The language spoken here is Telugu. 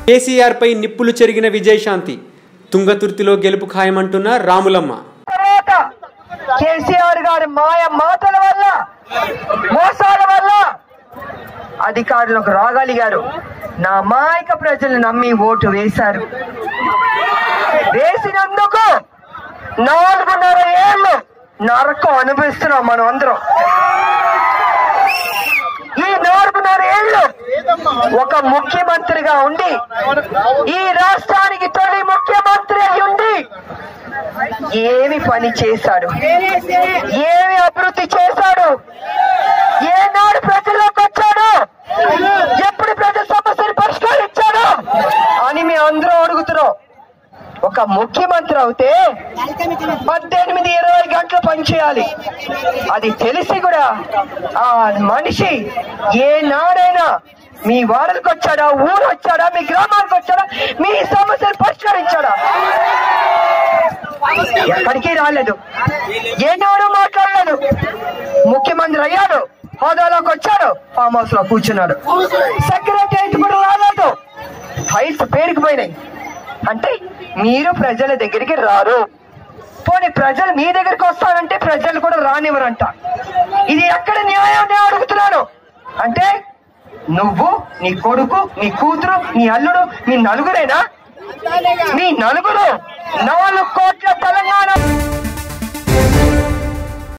కేసీఆర్ పై నిప్పులు చెరిగిన విజయశాంతి తుంగతుర్తిలో గెలుపు ఖాయమంటున్న రాములమ్మ తర్వాత కేసీఆర్ గారి మాయ మాటల వల్ల మోసాల వల్ల అధికారులకు రాగలిగారు నా మాయక ప్రజలు నమ్మి ఓటు వేశారు వేసినందుకు నాలుగున్నర ఏళ్ళు నరకం అనుభవిస్తున్నాం మనం అందరం ఈ నాలుగున్నర ఏళ్ళు ఒక ముఖ్యమంత్రిగా ఉండి ఈ రాష్ట్రానికి తొలి ముఖ్యమంత్రి అయి ఉండి ఏమి పని చేశాడు ఏమి అభివృద్ధి చేశాడు ఏనాడు ప్రజల్లోకి వచ్చాడు ఎప్పుడు ప్రజల సమస్యలు పరిష్కరించాడు అని మేము అందరం అడుగుతున్నాం ఒక ముఖ్యమంత్రి అవుతే పద్దెనిమిది ఇరవై గంటలు పనిచేయాలి అది తెలిసి కూడా ఆ మనిషి ఏ నాడైనా మీ వాడలకు వచ్చాడా ఊరు వచ్చాడా మీ గ్రామానికి వచ్చాడా మీ సమస్యలు పరిష్కరించాడా ఎక్కడికి రాలేదు ఏనాడు మాట్లాడలేదు ముఖ్యమంత్రి అయ్యాడు హోదాలోకి వచ్చాడు ఫామ్ హౌస్ లో కూర్చున్నాడు సెక్రటరీ కూడా రాలేదు ఫైల్స్ పేరుకుపోయినాయి అంటే మీరు ప్రజల దగ్గరికి రారు పోనీ ప్రజలు మీ దగ్గరికి వస్తారంటే ప్రజలు కూడా రానివ్వరంట ఇది ఎక్కడ న్యాయం నేను అడుగుతున్నాను అంటే నువ్వు నీ కొడుకు నీ కూతురు నీ అల్లుడు మీ నలుగురేనా మీ నలుగురు నాలుగు కోట్ల తెలంగాణ